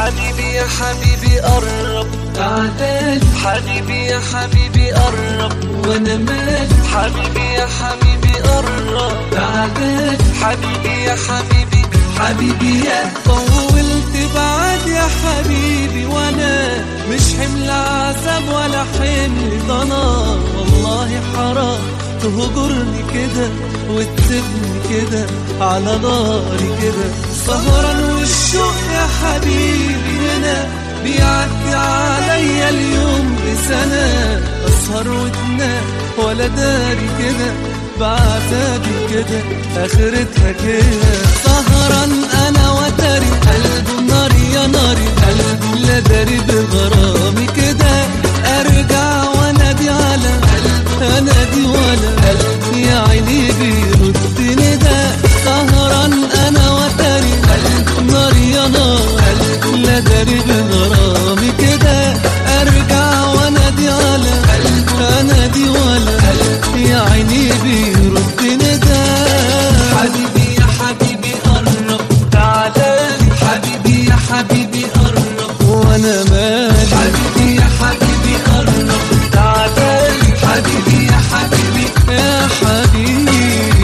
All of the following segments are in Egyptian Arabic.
حبيبي يا حبيبي قرب تعال حبيبي يا حبيبي قرب وانا مالي حبيبي يا حبيبي قرب تعال حبيبي يا حبيبي حبيبي يا طولت بعد يا حبيبي وانا مش حمل عذاب ولا حمل ضنا والله حرام تهجرني كده وتسيبني كده على ناري كده سهران والشوق يا حبيبي هنا بيعدي عليا اليوم بسنة أسهر وتنام ولا داري كده بعذابي كده آخرتها كده سهران أنا وتري قلبه ناري يا ناري قلبي لا داري بغرامي كده أرجع وأنادي على قلبه أنادي ولا قلبي يا عيني بيردني ده سهران أنا وتري قلبه ناري يا نار قلبي لا داري بغرامي كده أرجع وأنادي على قلبه أنادي ولا قلبي يا عيني بيردني ده حبيبي يا حبيبي قرب تعالى حبيبي يا حبيبي قرب وانا مالي حبيبي يا حبيبي قرب تعالى حبيبي يا حبيبي يا حبيبي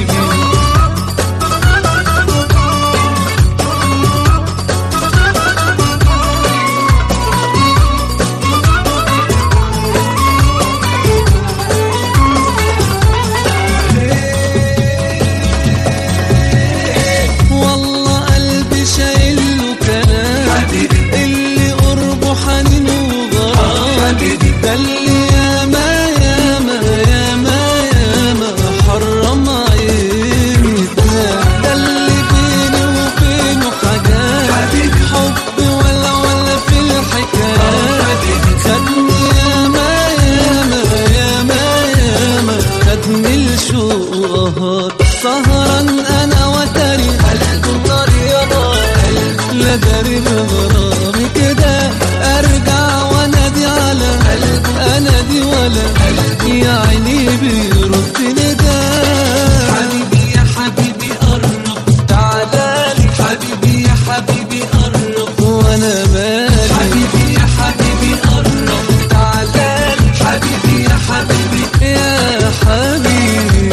والله قلبي شايل له كلام حبيبي. اللي قربه حنين وغرام حبيبي. ده اللي ياما ياما ياما ياما حرم عيني تنام ده اللي بيني وبينه حاجات حبيبي. حب ولا ولا في الحكايات حبيبي. خدني ياما ياما ياما ياما خدني الشوق وقهر سهران انا وتري قلب النار يا نار لا داري بغرامي كده ارجع وانادي على قلب انادي ولا قلبي يا عيني بيردني ده حبيبي يا حبيبي قرب تعالى حبيبي يا حبيبي قرب وانا مالي حبيبي يا حبيبي قرب تعالى حبيبي يا حبيبي يا حبيبي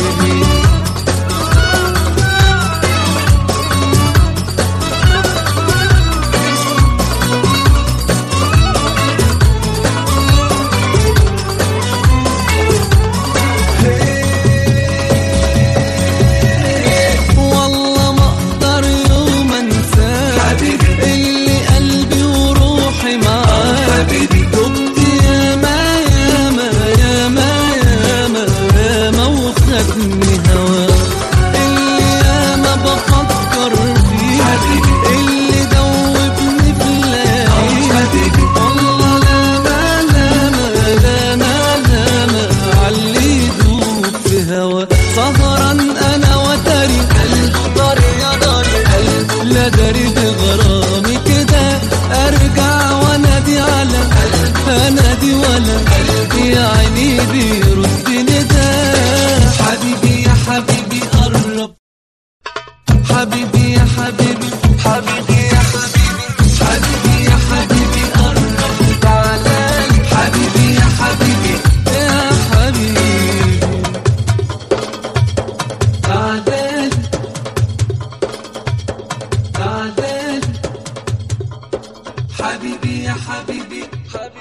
والله ما اقدر يوم انساه حبيبي. اللي قلبي وروحي معاه حبيبي. دبت ياما ياما ياما ياما ياما وخدني هواه اللي ياما بفكر فيه حبيبي. اللي دوبني في الليالي حبيبي. والله لا ما لا ما لا ما لا ما علي يدوب في هوا سهران انا وتري قلب داري يا داري قلب لا داري بغرامي كده ارجع وانادي على قلب انادي ولا قلبي يا عيني بيردني ده حبيبي يا حبيبي قرب حبيبي يا حبيبي حبيبي يا حبيبي حبيبي يا حبيبي قرب تعالى حبيبي يا حبيبي يا حبيبي تعال تعال حبيبي يا حبيبي حبيبي